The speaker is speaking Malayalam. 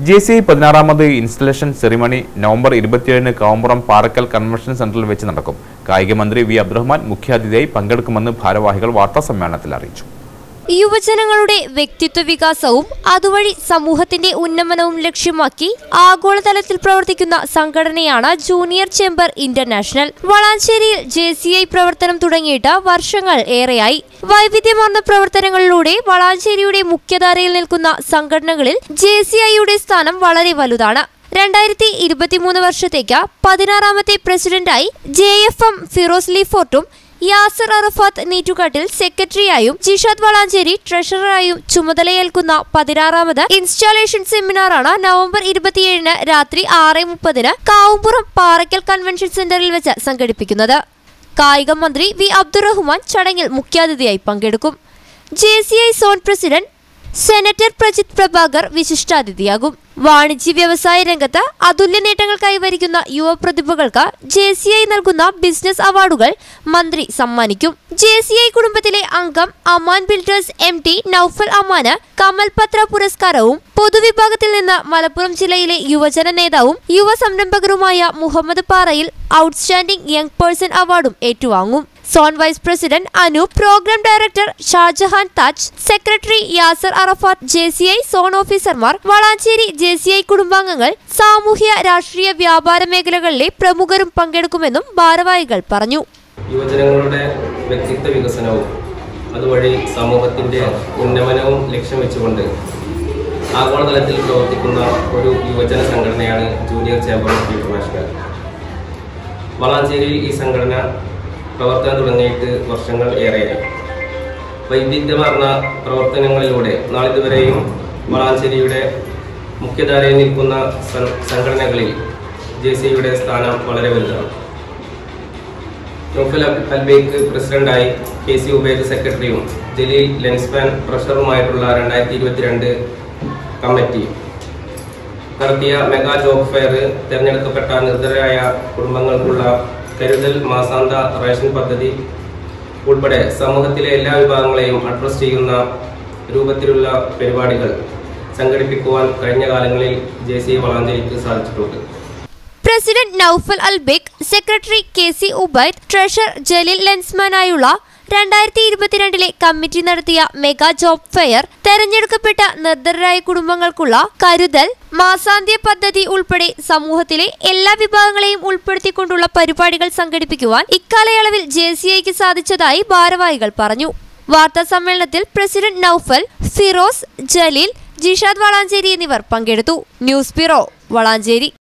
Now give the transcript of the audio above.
ജെ സി ഐ പതിനാറാമത് ഇൻസ്റ്റലേഷൻ സെറിമണി നവംബർ ഇരുപത്തിയേഴിന് കാവുമ്പുറം പാറക്കൽ കൺവെൻഷൻ സെന്ററിൽ വെച്ച് നടക്കും കായിക മന്ത്രി വി അബ്ദുറഹ്മാൻ മുഖ്യാതിഥിയായി പങ്കെടുക്കുമെന്ന് ഭാരവാഹികൾ വാർത്താസമ്മേളനത്തിൽ അറിയിച്ചു യുവജനങ്ങളുടെ വ്യക്തിത്വ വികാസവും അതുവഴി സമൂഹത്തിന്റെ ഉന്നമനവും ലക്ഷ്യമാക്കി ആഗോളതലത്തിൽ പ്രവർത്തിക്കുന്ന സംഘടനയാണ് ജൂനിയർ ചേംബർ ഇന്റർനാഷണൽ വളാഞ്ചേരിയിൽ ജെ സി ഐ പ്രവർത്തനം തുടങ്ങിയിട്ട് വർഷങ്ങൾ ഏറെയായി വൈവിധ്യമാർന്ന പ്രവർത്തനങ്ങളിലൂടെ വളാഞ്ചേരിയുടെ മുഖ്യധാരയിൽ നിൽക്കുന്ന സംഘടനകളിൽ ജെ സി ഐയുടെ സ്ഥാനം വളരെ വലുതാണ് രണ്ടായിരത്തി ഇരുപത്തിമൂന്ന് വർഷത്തേക്ക് പതിനാറാമത്തെ പ്രസിഡന്റായി ജെ എഫ് എം ഫിറോസ് ലി ഫോർട്ടും യാസർ അറഫാത്ത് നീറ്റുകാട്ടിൽ സെക്രട്ടറിയായും ജിഷാദ് വളാഞ്ചേരി ട്രഷററായും ചുമതലയേൽക്കുന്ന പതിനാറാമത് ഇൻസ്റ്റാളേഷൻ സെമിനാറാണ് നവംബർ ഇരുപത്തിയേഴിന് രാത്രി ആറ് മുപ്പതിന് കാവുംപുറം പാറയ്ക്കൽ കൺവെൻഷൻ സെന്ററിൽ വെച്ച് സംഘടിപ്പിക്കുന്നത് കായിക മന്ത്രി വി അബ്ദുറഹ്മാൻ ചടങ്ങിൽ മുഖ്യാതിഥിയായി പങ്കെടുക്കും J C I zone president senator Prajith Prabhakar വിശിഷ്ടാതിഥിയാകും വാണിജ്യ വ്യവസായ രംഗത്ത് അതുല്യ നേട്ടങ്ങൾ കൈവരിക്കുന്ന യുവപ്രതിഭകൾക്ക് ജെ സി ഐ നൽകുന്ന ബിസിനസ് അവാർഡുകൾ മന്ത്രി സമ്മാനിക്കും ജെ സി ഐ കുടുംബത്തിലെ അംഗം Aman builders M T Noufal അമാന് കമൽ പത്ര പുരസ്കാരവും പൊതുവിഭാഗത്തിൽ നിന്ന് മലപ്പുറം ജില്ലയിലെ യുവജന നേതാവും യുവ സംരംഭകരുമായ മുഹമ്മദ് പാറയിൽ ഔട്ട്സ്റ്റാൻഡിംഗ് യങ് പേഴ്സൺ അവാർഡും ഏറ്റുവാങ്ങും zone vice president Anu programme director Shajahan Taj secretary Yasar Arafat J C I zone ഓഫീസർമാർ വളാഞ്ചേരി ജെ സി ഐ കുടുംബാംഗങ്ങൾ സാമൂഹ്യ രാഷ്ട്രീയ വ്യാപാര മേഖലകളിലെ പ്രമുഖരും പങ്കെടുക്കുമെന്നും ഭാരവാഹികൾ പറഞ്ഞു യുവജനങ്ങളുടെ വ്യക്തിത്വ വികസനവും അതുവഴി സമൂഹത്തിൻ്റെ ഉന്നമനവും ലക്ഷ്യം വെച്ചുകൊണ്ട് ആഗോളതലത്തിൽ പ്രവർത്തിക്കുന്ന ഒരു യുവജന സംഘടനയാണ് ജൂനിയർ ചേംബർ ഓഫ് ഇന്റർനാഷണൽ വളാഞ്ചേരിയിൽ ഈ സംഘടന പ്രവർത്തനം തുടങ്ങിയിട്ട് വർഷങ്ങൾ ഏറെയായി വൈവിധ്യമാർന്ന പ്രവർത്തനങ്ങളിലൂടെ നാളിതുവരെയും വളാഞ്ചേരിയുടെ മുഖ്യധാരയിൽ നിൽക്കുന്ന സം- സംഘടനകളിൽ ജെ സിയുടെ സ്ഥാനം വളരെ വലുതാണ് നൗഫൽ അബ് അൽബേക്ക് പ്രസിഡന്റായി കെ സി ഉബൈദ് സെക്രട്ടറിയും ജലീൽ ലെൻസ്മാൻ ട്രഷററുമായിട്ടുള്ള രണ്ടായിരത്തി ഇരുപത്തിരണ്ട് കമ്മിറ്റി നടത്തിയ മെഗാ ജോബ് ഫെയർ തിരഞ്ഞെടുക്കപ്പെട്ട നിർദ്ധരായ കുടുംബങ്ങൾക്കുള്ള കരുതൽ മാസാന്ത റേഷൻ പദ്ധതി ഉൾപ്പെടെ സമൂഹത്തിലെ എല്ലാ വിഭാഗങ്ങളെയും അഡ്രസ് ചെയ്യുന്ന രൂപത്തിലുള്ള പരിപാടികൾ സംഘടിപ്പിക്കുവാൻ കഴിഞ്ഞ കാലങ്ങളിൽ ജെ സി വളാഞ്ചേരിക്ക് സാധിച്ചിട്ടുണ്ട് president Noufal Albeg secretary K C Ubaid treasurer Jaleel ലെൻസ്മാനായുള്ള രണ്ടായിരത്തി ഇരുപത്തിരണ്ടിലെ കമ്മിറ്റി നടത്തിയ മെഗാ ജോബ് ഫെയർ തെരഞ്ഞെടുക്കപ്പെട്ട നിർദ്ധരായ കുടുംബങ്ങൾക്കുള്ള കരുതൽ മാസാന്ത്യ പദ്ധതി ഉൾപ്പെടെ സമൂഹത്തിലെ എല്ലാ വിഭാഗങ്ങളെയും ഉൾപ്പെടുത്തിക്കൊണ്ടുള്ള പരിപാടികൾ സംഘടിപ്പിക്കുവാൻ ഇക്കാലയളവിൽ ജെ സി ഐക്ക് സാധിച്ചതായി ഭാരവാഹികൾ പറഞ്ഞു വാർത്താ സമ്മേളനത്തിൽ പ്രസിഡന്റ് നൌഫൽ ഫിറോസ് ജലീൽ ജിഷാദ് വളാഞ്ചേരി എന്നിവർ പങ്കെടുത്തു ന്യൂസ് ബ്യൂറോ വളാഞ്ചേരി